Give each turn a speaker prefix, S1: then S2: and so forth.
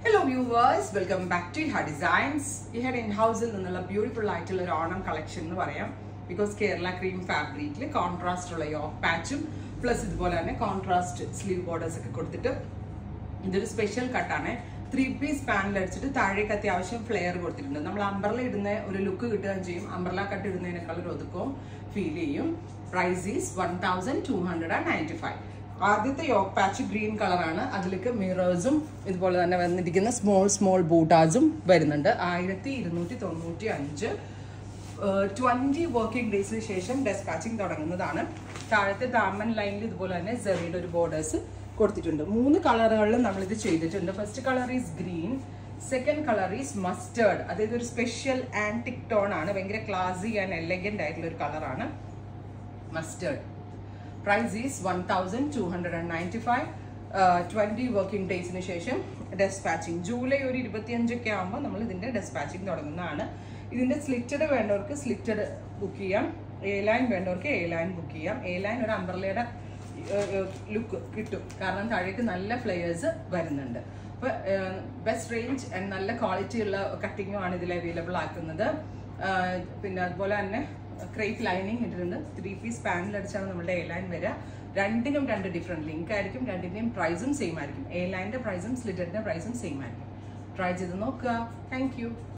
S1: hello viewers welcome back to Ha designs ഈ head in ഹൗസിൽ നിന്നുള്ള ബ്യൂട്ടിഫുൾ ആയിട്ടുള്ള ഒരു ഓണം കളക്ഷൻ എന്ന് പറയാം ബിക്കോസ് കേരള ക്രീം ഫാബ്രിക്കിൽ കോൺട്രാസ്റ്റ് ഉള്ള യോക്ക് പാച്ചും പ്ലസ് ഇതുപോലെ തന്നെ കോൺട്രാസ്റ്റ് സ്ലീവ് ബോർഡേഴ്സ് ഒക്കെ കൊടുത്തിട്ട് ഇതൊരു സ്പെഷ്യൽ കട്ടാണ് ത്രീ പീസ് പാനൽ അടിച്ചിട്ട് താഴേക്ക് അത്യാവശ്യം ഫ്ലെയർ കൊടുത്തിട്ടുണ്ട് നമ്മൾ അംബ്രല ഇടുന്ന ഒരു ലുക്ക് കിട്ടുകയും ചെയ്യും അംബ്രല കട്ട് ഇടുന്നതിനേക്കാൾ ഒരു ഒതുക്കവും ഫീൽ ചെയ്യും price is one thousand two hundred and ninety five ആദ്യത്തെ യോക്ക് പാച്ച് ഗ്രീൻ കളറാണ് അതിലേക്ക് മിറേഴ്സും ഇതുപോലെ തന്നെ വന്നിരിക്കുന്ന സ്മോൾ സ്മോൾ ബൂട്ടാസും വരുന്നുണ്ട് ആയിരത്തി ഇരുന്നൂറ്റി തൊണ്ണൂറ്റി അഞ്ച് ട്വന്റി വർക്കിംഗ് ഡേയ്സിന് ശേഷം ഡെസ്പാച്ചിങ് തുടങ്ങുന്നതാണ് താഴത്തെ ദാമൻ ലൈനിൽ ഇതുപോലെ തന്നെ സെറിയുടെ ഒരു ബോർഡേഴ്സ് കൊടുത്തിട്ടുണ്ട് മൂന്ന് കളറുകളിലും നമ്മളിത് ചെയ്തിട്ടുണ്ട് first colour is green second colour is mustard അതായത് ഒരു സ്പെഷ്യൽ ആൻറ്റിക് ടോൺ ആണ് ഭയങ്കര ക്ലാസി ആൻഡ് എലഗന്റ് ആയിട്ടുള്ള ഒരു കളറാണ് mustard price is one thousand two hundred and ninety five twenty working ഡേയ്സിന് ശേഷം ഡെസ്പാച്ചിങ് ജൂലൈ ഒരു ഇരുപത്തിയഞ്ചൊക്കെ ആകുമ്പോൾ നമ്മൾ ഇതിൻ്റെ ഡെസ്പാച്ചിങ് തുടങ്ങുന്നതാണ് ഇതിൻ്റെ സ്ലിറ്റഡ് വേണ്ടവർക്ക് സ്ലിറ്റഡ് ബുക്ക് ചെയ്യാം എ ലൈൻ വേണ്ടവർക്ക് എ ലൈൻ ബുക്ക് ചെയ്യാം എ ലൈൻ ഒരു അംബ്രലയുടെ ലുക്ക് കിട്ടും കാരണം താഴേക്ക് നല്ല ഫ്ലെയേഴ്സ് വരുന്നുണ്ട് അപ്പോൾ ബെസ്റ്റ് റേഞ്ച് ആൻഡ് നല്ല ക്വാളിറ്റി ഉള്ള കട്ടിങ്ങും ആണ് ഇതിൽ അവൈലബിൾ ആക്കുന്നത് പിന്നെ അതുപോലെ തന്നെ ക്രേപ്പ് ലൈനിങ് ഇട്ടിട്ടുണ്ട് ത്രീ പീസ് പാനൽ അടിച്ചാണ് നമ്മുടെ എ ലൈൻ വരിക രണ്ടിനും രണ്ട് ഡിഫറെൻറ്റ് ലിങ്ക് ആയിരിക്കും രണ്ടിൻ്റെയും പ്രൈസും സെയിം ആയിരിക്കും എ ലൈൻ്റെ പ്രൈസും സ്ലിറ്ററിൻ്റെ പ്രൈസും സെയിം ആയിരിക്കും ട്രൈ ചെയ്ത് നോക്കുക താങ്ക്